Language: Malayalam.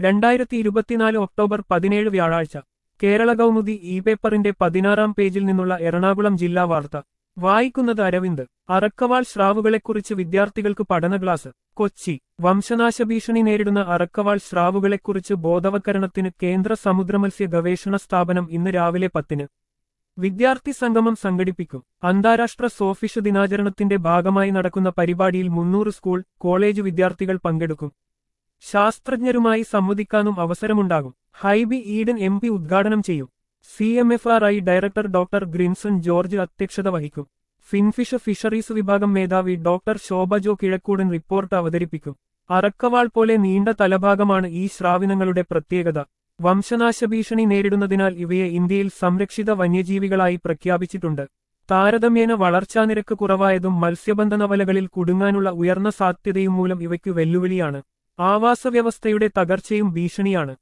രണ്ടായിരത്തി ഇരുപത്തിനാല് ഒക്ടോബർ പതിനേഴ് വ്യാഴാഴ്ച കേരള കൗമുദി ഇ പേപ്പറിന്റെ പതിനാറാം പേജിൽ നിന്നുള്ള എറണാകുളം ജില്ലാ വാർത്ത വായിക്കുന്നത് അരവിന്ദ് അറക്കവാൾ സ്രാവുകളെക്കുറിച്ച് വിദ്യാർത്ഥികൾക്ക് പഠന ക്ലാസ് കൊച്ചി വംശനാശ ഭീഷണി നേരിടുന്ന അറക്കവാൾ സ്രാവുകളെക്കുറിച്ച് ബോധവൽക്കരണത്തിന് കേന്ദ്ര സമുദ്രമത്സ്യ ഗവേഷണ സ്ഥാപനം ഇന്ന് രാവിലെ പത്തിന് വിദ്യാർത്ഥി സംഗമം സംഘടിപ്പിക്കും അന്താരാഷ്ട്ര സോഫിഷ് ദിനാചരണത്തിന്റെ ഭാഗമായി നടക്കുന്ന പരിപാടിയിൽ മുന്നൂറ് സ്കൂൾ കോളേജ് വിദ്യാർത്ഥികൾ പങ്കെടുക്കും ശാസ്ത്രജ്ഞരുമായി സംവദിക്കാനും അവസരമുണ്ടാകും ഹൈബി ഈഡൻ എം പി ഉദ്ഘാടനം ചെയ്യും C M F R I director doctor Grinson George അധ്യക്ഷത വഹിക്കും ഫിൻഫിഷ് ഫിഷറീസ് വിഭാഗം മേധാവി ഡോക്ടർ ശോഭ ജോ കിഴക്കൂടൻ റിപ്പോർട്ട് അവതരിപ്പിക്കും അറക്കവാൾ പോലെ നീണ്ട തലഭാഗമാണ് ഈ ശ്രാവിനങ്ങളുടെ പ്രത്യേകത വംശനാശ ഭീഷണി നേരിടുന്നതിനാൽ ഇവയെ ഇന്ത്യയിൽ സംരക്ഷിത വന്യജീവികളായി പ്രഖ്യാപിച്ചിട്ടുണ്ട് താരതമ്യേന വളർച്ചാനിരക്ക് കുറവായതും മത്സ്യബന്ധന വലകളിൽ കുടുങ്ങാനുള്ള ഉയർന്ന സാധ്യതയും മൂലം ഇവയ്ക്കു വെല്ലുവിളിയാണ് ആവാസവ്യവസ്ഥയുടെ തകർച്ചയും ഭീഷണിയാണ്